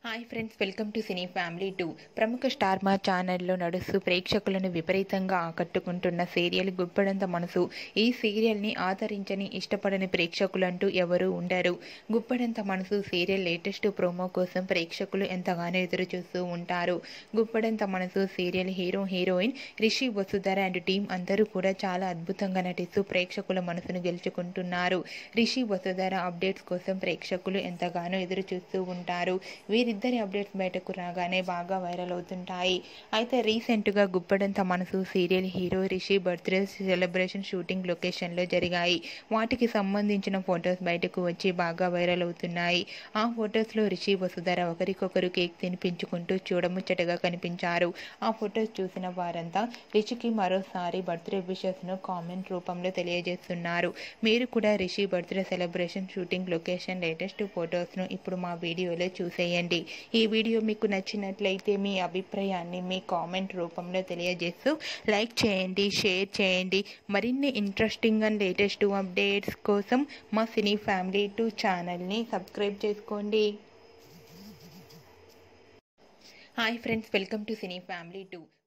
hi friends welcome to cine family two ప్రముఖ star Maa ఛానల్లో నడుస్తూ ప్రేక్షకులను విపరీతంగా ఆకట్టుకుంటున్న సీరియల్ గుప్పడంత మనసు ఈ సీరియల్ని ఆదరించని ఇష్టపడని ప్రేక్షకులంటూ ఎవరూ ఉండరు గుప్పడంత మనసు సీరియల్ లేటెస్ట్ ప్రోమో కోసం ప్రేక్షకులు ఎంతగానో ఎదురు చూస్తూ ఉంటారు గుప్పడంత మనసు serial hero heroine Rishi Vasudhara and team అందరూ కూడా చాలా అద్భుతంగా నటిస్తూ ప్రేక్షకుల మనసును గెలుచుకుంటున్నారు రిషి వసుధర అప్డేట్స్ కోసం ప్రేక్షకులు ఎంతగానో ఎదురు చూస్తూ ఉంటారు వీరిద్దరి అప్డేట్స్ బయటకు రాగానే బాగా వైరల్ అవుతుంటాయి అయితే రీసెంట్గా గుప్పడంత మనసు serial hero Rishi birthday celebration shooting లొకేషన్లో జరిగాయి వాటికి సంబంధించిన ఫొటోస్ బయటకు వచ్చి బాగా వైరల్ అవుతున్నాయి ఆ ఫొటోస్లో రిషి వసుధర ఒకరికొకరు కేక్ తినిపించుకుంటూ చూడముచ్చటగా కనిపించారు ఆ ఫొటోస్ చూసిన వారంతా రిషికి మరోసారి బర్త్డే విషెస్ను కామెంట్ రూపంలో తెలియజేస్తున్నారు మీరు కూడా Rishi birthday celebration shooting location latest ఫొటోస్ను ఇప్పుడు మా వీడియోలో చూసేయండి ఈ వీడియో మీకు నచ్చినట్లయితే మీ అభిప్రాయాన్ని మీ కామెంట్ రూపంలో తెలియజేస్తూ లైక్ చేయండి షేర్ చేయండి మరిన్ని ఇంట్రెస్టింగ్ అండ్ లేటెస్ట్ అప్డేట్స్ కోసం మా సినీ ఫ్యామిలీ టూ ఛానల్ని సబ్స్క్రైబ్ చేసుకోండి hi friends welcome to cine family two